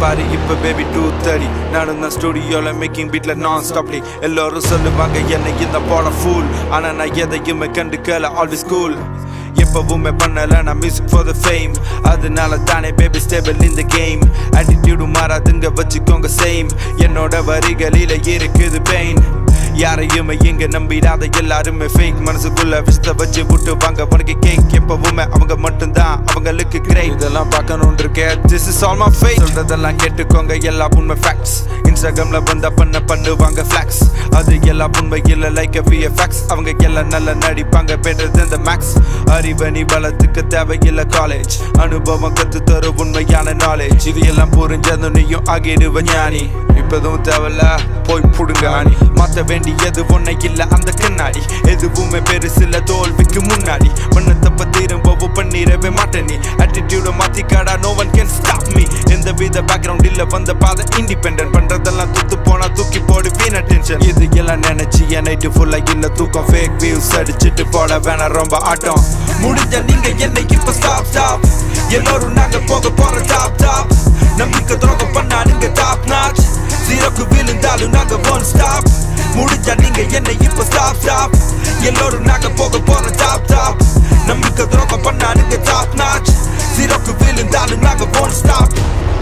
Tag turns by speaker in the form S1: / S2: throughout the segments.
S1: பாரு இப்ப baby two thirty நானும் தான் ஸ்டுடியோல மேக்கிங் பீட்ல நான் ஸ்டாப்லி எல்லாரும் சொல்லுவாங்க என்னை இந்த போட ஃபூல் ஆனா நான் எதையுமே கண்டுக்கல ஆல்வேஸ் கூல் எப்பவுமே பண்ணல நான் மியூசிக் ஃபார் த ஃபேம் அதனால தானே பேபி ஸ்டேபிள் இந்த கேம் ஆட்டிடியூடு மாறாதுங்க வச்சுக்கோங்க சேம் என்னோட வரிகளில இருக்குது பெயின் யாரையுமே இங்க நம்பிடாத எல்லாருமே ஃபேக் மனசுக்குள்ள விஷத்தை வச்சு விட்டு வாங்க உனக்கு கேக் எப்பவுமே அவங்க மட்டும்தான் அவங்களுக்கு கிரேட் இதெல்லாம் பார்க்கணும் இருக்கே this is all my fake சொல்றதெல்லாம் கேட்டுக்கோங்க எல்லா உண்மை ஃபேக்ட்ஸ் இன்ஸ்டாகிராம்ல வந்தா பண்ண பண்ணுவாங்க ஃபிளாக்ஸ் அது எல்லா உண்மை இல்ல லைக் விஎஃப்எக்ஸ் அவங்க எல்லாம் நல்லா நடிப்பாங்க பெட்டர் than the மேக்ஸ் அறிவணி வளத்துக்கு தேவையில்ல காலேஜ் அனுபவம் கத்து தரும் உண்மையான நாலேஜ் இது எல்லாம் புரிஞ்சது நீயும் ஆகிடுவ ஞானி இப்பதும் தேவையில்ல போய் புடுங்க ஆணி மாத்த வேண்டியது ஒன்னை இல்ல அந்த கண்ணாடி எதுவுமே பெருசில்ல தோல்விக்கு முன்னாடி மண்ணை தப்ப திரும்பவும் பண்ணிடவே மாட்டேன் நீ attitude மாத்திக்காடா no one can stop me எந்த வித பேக்ரவுண்ட் இல்ல வந்த பாதை இண்டிபெண்டன்ட் பண்றதெல்லாம் துத்து போனா தூக்கி போடு வீண டென்ஷன் இது எல்லாம் நினைச்சு என் நைட்டு ஃபுல்லா இல்ல தூக்கம் ஃபேக் வியூஸ் அடிச்சிட்டு போட வேணாம் ரொம்ப ஆட்டம் முடிஞ்ச நீங்க என்னை இப்ப ஸ்டாப் ஸ்டாப் எல்லாரும் நாங்க போக போற டாப் டாப் நம்பிக்கை துரோகம் பண்ணானுங்க டாப் நாச் ஜீரோக்கு விழுந்தாலும் நாங்க ஒன் ஸ்டாப் முடிஞ்சா நீங்க என்னை இப்ப ஸ்டாப் ஸ்டாப் எல்லாரும் நாங்க போக போற டாப் டாப் நம்பிக்கை துரோகம் பண்ணானுங்க டாப் நாச் ஜீரோக்கு விழுந்தாலும் நாங்க ஒன் ஸ்டாப்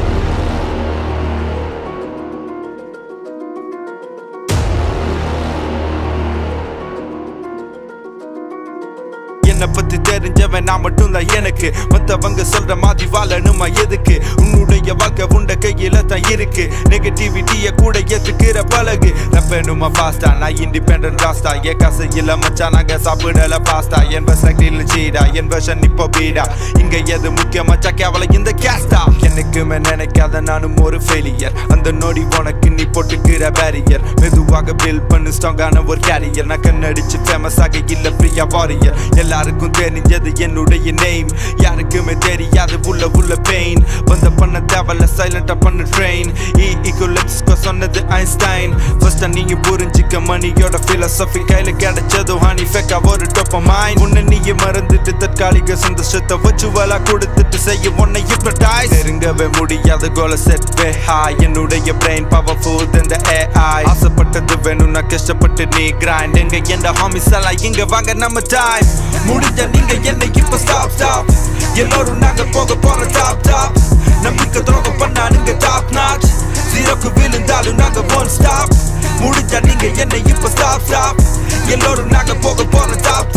S1: என்னை பத்தி தெரிஞ்சவன் நான் மட்டும்தான் எனக்கு மத்தவங்க சொல்ற மாதிரி வாழணுமா எதுக்கு உன்னுடைய வாழ்க்கை உண்ட கையில தான் இருக்கு நெகட்டிவிட்டிய கூட ஏத்துக்கிற பழகு ரப்பனுமா பாஸ்டா நான் இண்டிபெண்டன்ட் ராஸ்டா என் காசு இல்ல மச்சான் நாங்க சாப்பிடல பாஸ்டா என் வெர்சன் சீடா என் வெர்ஷன் இப்போ பீடா இங்க எது முக்கிய மச்சா கேவல இந்த கேஸ்டா எனக்குமே நினைக்காத நானும் ஒரு ஃபெயிலியர் அந்த நொடி உனக்கு நீ போட்டுக்கிற பேரியர் மெதுவாக பில் பண்ணு ஸ்ட்ராங்கான ஒரு கேரியர் நான் கண்ணடிச்சு ஃபேமஸ் ஆக இல்ல பிரியா வாரியர் எல்லாருக்கும் தெரிஞ்சது என்னுடைய நேம் யாருக்குமே தெரியாது உள்ள உள்ள பெயின் வந்த பண்ண தேவையில்ல சைலண்டா பண்ண ட்ரெயின் இ ஈக்குவலிப்ஸ்க்கு சொன்னது ஐன்ஸ்டைன் ஃபர்ஸ்ட் நீங்க புரிஞ்சிக்க மணியோட philosophy கையில கிடைச்சதோ ஹனி ஃபேக்கா ஒரு டொப்பமைன் உன்னை நீயே மறந்துட்டு தற்காலிக சந்தோஷத்தை வச்சுவலா கொடுத்துட்டு செய்ய உன்னை hypnotize நெருங்கவே முடியாத கோல செட் வே ஹாய் என்னுடைய brain powerful than the AI ஆசைப்பட்டது வேணும் நான் கஷ்டப்பட்டு நீ கிரைண்ட் எங்க எந்த ஹாமிஸ் எல்லாம் இங்க வாங்க நம்ம டைம் முடிஞ்ச நீங்க என்னை இப்ப ஸ்டாப் ஸ்டாப் எல்லாரும் நாங்க போக போற டாப் டாப் நம்பிக்கை துரோகம் பண்ணானுங்க டாப் நாச் ஜீரோக்கு விழுந்தாலும் நாங்க ஒன் ஸ்டாப் முடிஞ்சா நீங்க என்னை இப்ப ஸ்டாப் ஸ்டாப் எல்லாரும் நாங்க போக போற டாப்